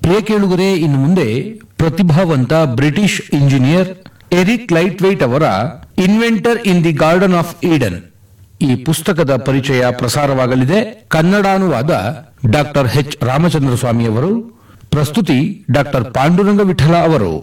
ಪ್ರಿಯ ಕೇಳುಗರೆ ಇನ್ನು ಮುಂದೆ ಪ್ರತಿಭಾವಂತ British engineer Eric Laithwaite ಅವರ inventor in the garden of Eden ಈ ಪುಸ್ತಕದ ಪರಿಚಯ ಪ್ರಸಾರವಾಗಲಿದೆ ಕನ್ನಡಾನುವಾದ ಡಾಕ್ಟರ್ ಎಚ್ ರಾಮಚಂದ್ರ ಸ್ವಾಮಿ ಅವರು ಪ್ರಸ್ತುತಿ ಡಾಕ್ಟರ್ ಪಾಂಡುರಂಗ ವಿಠಲ ಅವರು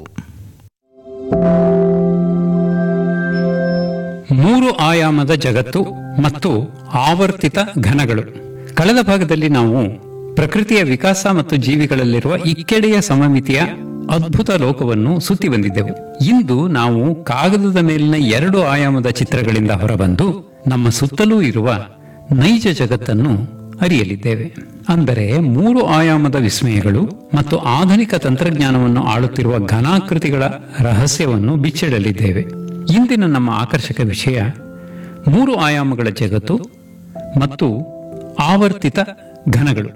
ಮೂರು ಆಯಾಮದ ಜಗತ್ತು ಮತ್ತು ಆವರ್ತಿತ ಘನಗಳು ಕಳೆದ ಭಾಗದಲ್ಲಿ ನಾವು ಪ್ರಕೃತಿಯ ವಿಕಾಸ ಮತ್ತು ಜೀವಿಗಳಲ್ಲಿರುವ ಇಕ್ಕೆಡೆಯ ಸಮಮಿತಿಯ ಅದ್ಭುತ ಲೋಕವನ್ನು ಸುತ್ತಿ ಬಂದಿದ್ದೆವು ಇಂದು ನಾವು ಕಾಗದದ ಮೇಲಿನ ಎರಡು ಆಯಾಮದ ಚಿತ್ರಗಳಿಂದ ಹೊರಬಂದು ನಮ್ಮ ಸುತ್ತಲೂ ಇರುವ ನೈಜ ಜಗತ್ತನ್ನು ಅರಿಯಲಿದ್ದೇವೆ ಅಂದರೆ ಮೂರು ಆಯಾಮದ ವಿಸ್ಮಯಗಳು ಮತ್ತು ಆಧುನಿಕ ತಂತ್ರಜ್ಞಾನವನ್ನು ಆಳುತ್ತಿರುವ ಘನಾಕೃತಿಗಳ ರಹಸ್ಯವನ್ನು ಬಿಚ್ಚಿಡಲಿದ್ದೇವೆ ಇಂದಿನ ನಮ್ಮ ಆಕರ್ಷಕ ವಿಷಯ ಮೂರು ಆಯಾಮಗಳ ಜಗತ್ತು ಮತ್ತು ಆವರ್ತಿತ ಘನಗಳು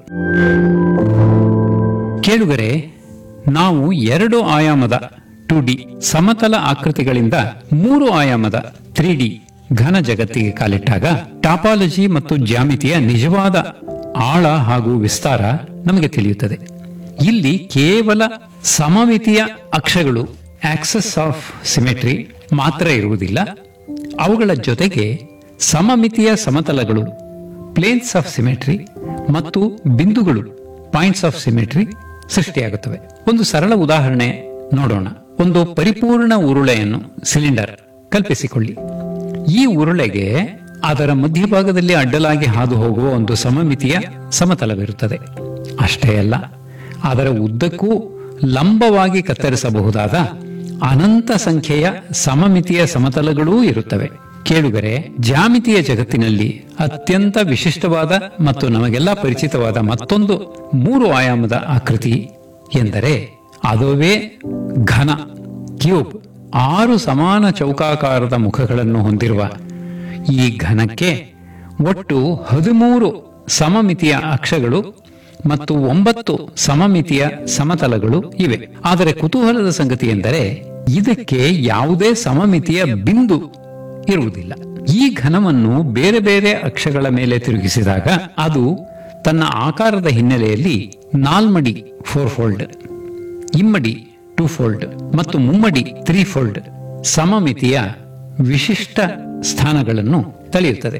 ಕೇಳುಗರೆ ನಾವು ಎರಡು ಆಯಾಮದ ಟು ಡಿ ಸಮತಲ ಆಕೃತಿಗಳಿಂದ ಮೂರು ಆಯಾಮದ ತ್ರೀ ಡಿ ಘನ ಜಗತ್ತಿಗೆ ಕಾಲಿಟ್ಟಾಗ ಟಾಪಾಲಜಿ ಮತ್ತು ಜ್ಯಾಮಿತಿಯ ನಿಜವಾದ ಆಳ ಹಾಗೂ ವಿಸ್ತಾರ ನಮಗೆ ತಿಳಿಯುತ್ತದೆ ಇಲ್ಲಿ ಕೇವಲ ಸಮಮಿತಿಯ ಅಕ್ಷಗಳು ಆಕ್ಸಸ್ ಆಫ್ ಸಿಮೆಟ್ರಿ ಮಾತ್ರ ಇರುವುದಿಲ್ಲ ಅವುಗಳ ಜೊತೆಗೆ ಸಮಮಿತಿಯ ಸಮತಲಗಳು ಪ್ಲೇನ್ಸ್ ಆಫ್ ಸಿಮೆಟ್ರಿ ಮತ್ತು ಬಿಂದುಗಳು ಪಾಯಿಂಟ್ಸ್ ಆಫ್ ಸಿಮೆಟ್ರಿ ಸೃಷ್ಟಿಯಾಗುತ್ತವೆ ಒಂದು ಸರಳ ಉದಾಹರಣೆ ನೋಡೋಣ ಒಂದು ಪರಿಪೂರ್ಣ ಉರುಳೆಯನ್ನು ಸಿಲಿಂಡರ್ ಕಲ್ಪಿಸಿಕೊಳ್ಳಿ ಈ ಉರುಳೆಗೆ ಅದರ ಮಧ್ಯಭಾಗದಲ್ಲಿ ಅಡ್ಡಲಾಗಿ ಹಾದು ಹೋಗುವ ಒಂದು ಸಮಮಿತಿಯ ಸಮತಲವಿರುತ್ತದೆ ಅಷ್ಟೇ ಅಲ್ಲ ಅದರ ಉದ್ದಕ್ಕೂ ಲಂಬವಾಗಿ ಕತ್ತರಿಸಬಹುದಾದ ಅನಂತ ಸಂಖ್ಯೆಯ ಸಮಮಿತಿಯ ಸಮತಲಗಳೂ ಇರುತ್ತವೆ ಕೇಳುಗರೆ ಜಾಮಿತಿಯ ಜಗತ್ತಿನಲ್ಲಿ ಅತ್ಯಂತ ವಿಶಿಷ್ಟವಾದ ಮತ್ತು ನಮಗೆಲ್ಲ ಪರಿಚಿತವಾದ ಮತ್ತೊಂದು ಮೂರು ಆಯಾಮದ ಆಕೃತಿ ಎಂದರೆ ಅದುವೇ ಘನ ಕ್ಯೂಬ್ ಆರು ಸಮಾನ ಚೌಕಾಕಾರದ ಮುಖಗಳನ್ನು ಹೊಂದಿರುವ ಈ ಘನಕ್ಕೆ ಒಟ್ಟು ಹದಿಮೂರು ಸಮಮಿತಿಯ ಅಕ್ಷಗಳು ಮತ್ತು ಒಂಬತ್ತು ಸಮಮಿತಿಯ ಸಮತಲಗಳು ಇವೆ ಆದರೆ ಕುತೂಹಲದ ಸಂಗತಿ ಎಂದರೆ ಇದಕ್ಕೆ ಯಾವುದೇ ಸಮಮಿತಿಯ ಬಿಂದು ಇರುವುದಿಲ್ಲ ಈ ಘನವನ್ನು ಬೇರೆ ಬೇರೆ ಅಕ್ಷಗಳ ಮೇಲೆ ತಿರುಗಿಸಿದಾಗ ಅದು ತನ್ನ ಆಕಾರದ ಹಿನ್ನೆಲೆಯಲ್ಲಿ ನಾಲ್ಮಡಿ ಫೋರ್ ಫೋಲ್ಡ್ ಇಮ್ಮಡಿ ಟೂ ಫೋಲ್ಡ್ ಮತ್ತು ಮುಮ್ಮಡಿ ತ್ರೀ ಫೋಲ್ಡ್ ಸಮಮಿತಿಯ ವಿಶಿಷ್ಟ ಸ್ಥಾನಗಳನ್ನು ತಳೆಯುತ್ತದೆ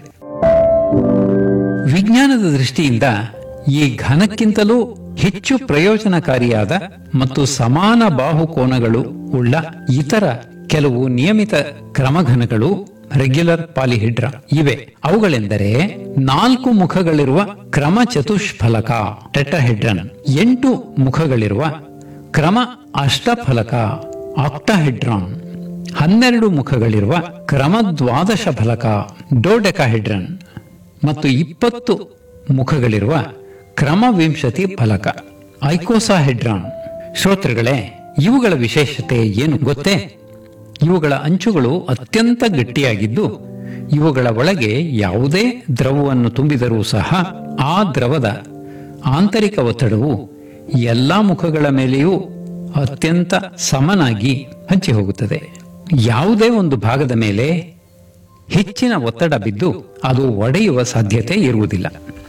ವಿಜ್ಞಾನದ ದೃಷ್ಟಿಯಿಂದ ಈ ಘನಕ್ಕಿಂತಲೂ ಹೆಚ್ಚು ಪ್ರಯೋಜನಕಾರಿಯಾದ ಮತ್ತು ಸಮಾನ ಬಾಹುಕೋನಗಳು ಉಳ್ಳ ಇತರ ಕೆಲವು ನಿಯಮಿತ ಕ್ರಮಘನಗಳು ರೆಗ್ಯುಲರ್ ಪಾಲಿಹಿಡ್ರಾ ಇವೆ ಅವುಗಳೆಂದರೆ ನಾಲ್ಕು ಮುಖಗಳಿರುವ ಕ್ರಮ ಚತುಷ್ಫಲಕ ಟೆಟ್ರಾಹೆಡ್ರನ್ ಎಂಟು ಮುಖಗಳಿರುವ ಕ್ರಮ ಅಷ್ಟಫಲಕ ಆಕ್ಟಾಹೆಡ್ರಾನ್ ಹನ್ನೆರಡು ಮುಖಗಳಿರುವ ಕ್ರಮ ದ್ವಾದಶ ಫಲಕ ಡೋಡೆಕಾಹೆಡ್ರನ್ ಮತ್ತು ಇಪ್ಪತ್ತು ಮುಖಗಳಿರುವ ಕ್ರಮವಿಂಶತಿ ಫಲಕ ಐಕೋಸಾಹೆಡ್ರಾನ್ ಶ್ರೋತೃಗಳೇ ಇವುಗಳ ವಿಶೇಷತೆ ಏನು ಗೊತ್ತೇ ಇವುಗಳ ಅಂಚುಗಳು ಅತ್ಯಂತ ಗಟ್ಟಿಯಾಗಿದ್ದು ಇವುಗಳ ಒಳಗೆ ಯಾವುದೇ ದ್ರವವನ್ನು ತುಂಬಿದರೂ ಸಹ ಆ ದ್ರವದ ಆಂತರಿಕ ಒತ್ತಡವು ಎಲ್ಲಾ ಮುಖಗಳ ಮೇಲೆಯೂ ಅತ್ಯಂತ ಸಮನಾಗಿ ಹಂಚಿ ಹೋಗುತ್ತದೆ ಯಾವುದೇ ಒಂದು ಭಾಗದ ಮೇಲೆ ಹೆಚ್ಚಿನ ಒತ್ತಡ ಬಿದ್ದು ಅದು ಒಡೆಯುವ ಸಾಧ್ಯತೆ ಇರುವುದಿಲ್ಲ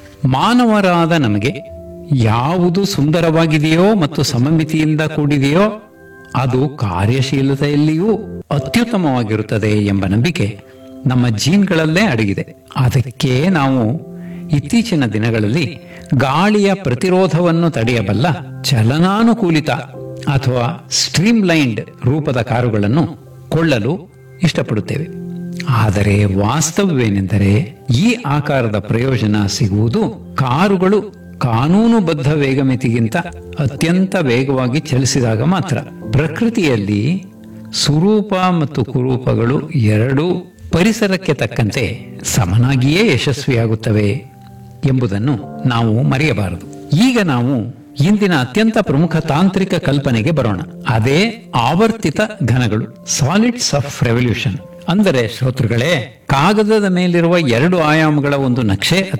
ಮಾನವರಾದ ನಮಗೆ ಯಾವುದು ಸುಂದರವಾಗಿದೆಯೋ ಮತ್ತು ಸಮಮಿತಿಯಿಂದ ಕೂಡಿದೆಯೋ ಅದು ಕಾರ್ಯಶೀಲತೆಯಲ್ಲಿಯೂ ಅತ್ಯುತ್ತಮವಾಗಿರುತ್ತದೆ ಎಂಬ ನಂಬಿಕೆ ನಮ್ಮ ಜೀನ್ಗಳಲ್ಲೇ ಅಡಗಿದೆ ಅದಕ್ಕೆ ನಾವು ಇತ್ತೀಚಿನ ದಿನಗಳಲ್ಲಿ ಗಾಳಿಯ ಪ್ರತಿರೋಧವನ್ನು ತಡೆಯಬಲ್ಲ ಚಲನಾನುಕೂಲಿತ ಅಥವಾ ಸ್ಟ್ರೀಮ್ಲೈನ್ಡ್ ರೂಪದ ಕಾರುಗಳನ್ನು ಕೊಳ್ಳಲು ಇಷ್ಟಪಡುತ್ತೇವೆ ಆದರೆ ವಾಸ್ತವವೇನೆಂದರೆ ಈ ಆಕಾರದ ಪ್ರಯೋಜನ ಸಿಗುವುದು ಕಾರುಗಳು ಕಾನೂನುಬದ್ಧ ವೇಗಮಿತಿಗಿಂತ ಅತ್ಯಂತ ವೇಗವಾಗಿ ಚಲಿಸಿದಾಗ ಮಾತ್ರ ಪ್ರಕೃತಿಯಲ್ಲಿ ಸುರೂಪ ಮತ್ತು ಕುರೂಪಗಳು ಎರಡೂ ಪರಿಸರಕ್ಕೆ ತಕ್ಕಂತೆ ಸಮನಾಗಿಯೇ ಯಶಸ್ವಿಯಾಗುತ್ತವೆ ಎಂಬುದನ್ನು ನಾವು ಮರೆಯಬಾರದು ಈಗ ನಾವು ಇಂದಿನ ಅತ್ಯಂತ ಪ್ರಮುಖ ತಾಂತ್ರಿಕ ಕಲ್ಪನೆಗೆ ಬರೋಣ ಅದೇ ಆವರ್ತಿತ ಘನಗಳು ಸಾಲಿಡ್ಸ್ ಆಫ್ ರೆವಲ್ಯೂಷನ್ ಅಂದರೆ ಶ್ರೋತೃಗಳೇ ಕಾಗದದ ಮೇಲಿರುವ ಎರಡು ಆಯಾಮಗಳ ಒಂದು ನಕ್ಷೆ ಅಥವಾ